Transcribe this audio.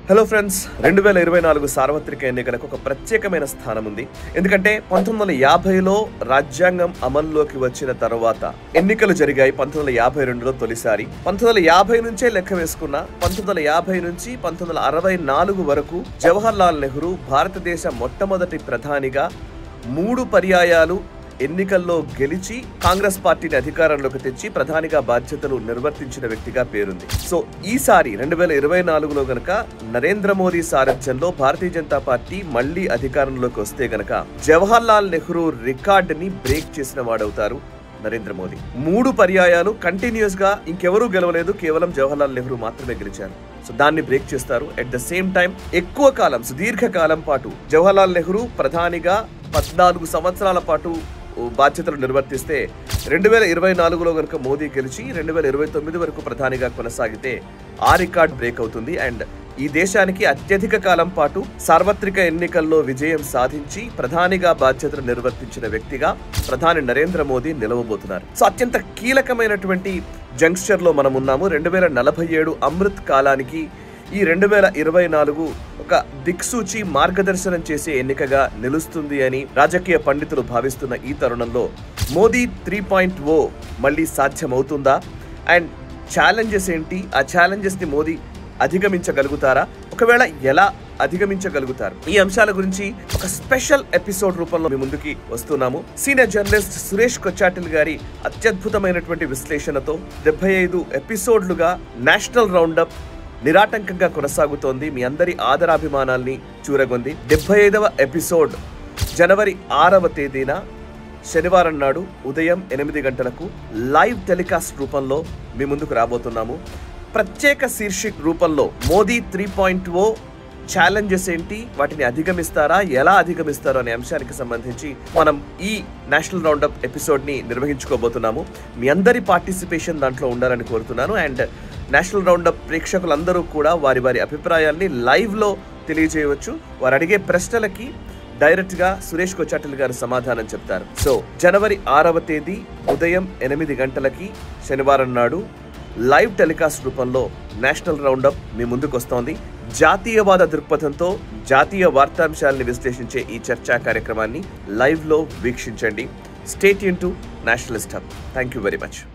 hello friends రెండు వేల ఇరవై నాలుగు సార్వత్రిక ఎన్నికలకు ఒక ప్రత్యేకమైన స్థానం ఉంది ఎందుకంటే పంతొమ్మిది వందల యాభైలో రాజ్యాంగం అమల్లోకి వచ్చిన తర్వాత ఎన్నికలు జరిగాయి పంతొమ్మిది వందల యాభై రెండులో తొలిసారి పంతొమ్మిది వందల యాభై నుంచే లెక్క వేసుకున్న పంతొమ్మిది వందల యాభై నుంచి పంతొమ్మిది వందల అరవై నాలుగు వరకు జవహర్ లాల్ నెహ్రూ భారతదేశ మొట్టమొదటి ప్రధానిగా మూడు పర్యాయాలు ఎన్నికల్లో గెలిచి కాంగ్రెస్ పార్టీని అధికారంలోకి తెచ్చి ప్రధానిగా బాధ్యతలు నిర్వర్తించిన వ్యక్తిగా పేరుంది సో ఈసారి రెండు వేల ఇరవై నాలుగులో గనక నరేంద్ర మోదీ సారథ్యంలో భారతీయ జనతా పార్టీ మళ్లీ అధికారంలోకి వస్తే గనక జవహర్ లాల్ నెహ్రూ రికార్డుని బ్రేక్ చేసిన వాడవుతారు నరేంద్ర మోదీ మూడు పర్యాయాలు కంటిన్యూస్ గా ఇంకెవరూ గెలవలేదు కేవలం జవహర్ లాల్ నెహ్రూ మాత్రమే గెలిచారు సో దాన్ని బ్రేక్ చేస్తారు అట్ ద సేమ్ టైం ఎక్కువ కాలం సుదీర్ఘ కాలం పాటు జవహర్ లాల్ నెహ్రూ ప్రధానిగా పద్నాలుగు సంవత్సరాల పాటు బాధ్యతలు నిర్వర్తిస్తే రెండు వేల ఇరవై నాలుగులో కనుక మోదీ గెలిచి రెండు వేల ఇరవై తొమ్మిది వరకు ప్రధానిగా కొనసాగితే ఆ రికార్డ్ బ్రేక్ అవుతుంది అండ్ ఈ దేశానికి అత్యధిక కాలం పాటు సార్వత్రిక ఎన్నికల్లో విజయం సాధించి ప్రధానిగా బాధ్యతలు నిర్వర్తించిన వ్యక్తిగా ప్రధాని నరేంద్ర మోదీ నిలవబోతున్నారు సో అత్యంత కీలకమైనటువంటి జంక్షర్ లో మనం ఉన్నాము రెండు వేల నలభై ఏడు అమృత్ కాలానికి ఈ రెండు వేల ఇరవై నాలుగు ఒక దిక్సూచి మార్గదర్శనం చేసే ఎన్నికగా నిలుస్తుంది అని రాజకీయ పండితులు భావిస్తున్న ఈ తరుణంలో మోదీ త్రీ పాయింట్ ఓ మళ్ళీ సాధ్యమవుతుందా అండ్ ఛాలెంజెస్ ఏంటి ఆ ఛాలెంజెస్ ని మోదీ అధిగమించగలుగుతారా ఒకవేళ ఎలా అధిగమించగలుగుతారు ఈ అంశాల గురించి ఒక స్పెషల్ ఎపిసోడ్ రూపంలో మీ ముందుకి వస్తున్నాము సీనియర్ జర్నలిస్ట్ సురేష్ కొచ్చాటిల్ గారి అత్యద్భుతమైనటువంటి విశ్లేషణతో డెబ్బై ఐదు ఎపిసోడ్లుగా నేషనల్ రౌండప్ నిరాటంకంగా కొనసాగుతోంది మీ అందరి ఆదరాభిమానాల్ని చూరగొంది డెబ్బై ఐదవ ఎపిసోడ్ జనవరి ఆరవ తేదీన శనివారం నాడు ఉదయం ఎనిమిది గంటలకు లైవ్ టెలికాస్ట్ రూపంలో మీ ముందుకు రాబోతున్నాము ప్రత్యేక శీర్షిక్ రూపంలో Modi three point O challenges ఏంటి వాటిని అధిగమిస్తారా ఎలా అధిగమిస్తారో అనే అంశానికి సంబంధించి మనం ఈ నేషనల్ రౌండప్ ఎపిసోడ్ ని నిర్వహించుకోబోతున్నాము మీ అందరి పార్టిసిపేషన్ దాంట్లో ఉండాలని కోరుతున్నాను అండ్ నేషనల్ రౌండప్ ప్రేక్షకులందరూ కూడా వారి వారి అభిప్రాయాల్ని లైవ్ లో తెలియజేయవచ్చు వారు అడిగే ప్రశ్నలకి డైరెక్ట్ గా సురేష్ కొచ్చాటిల్ గారు సమాధానం చెప్తారు సో జనవరి ఆరవ తేదీ ఉదయం ఎనిమిది గంటలకి శనివారం నాడు లైవ్ టెలికాస్ట్ రూపంలో నేషనల్ రౌండప్ మీ ముందుకు వస్తోంది జాతీయవాద దృక్పథంతో జాతీయ వార్తాంశాలను విశ్లేషించే ఈ చర్చా కార్యక్రమాన్ని లైవ్లో వీక్షించండి స్టేట్ యూన్ to nationalist hub thank you very much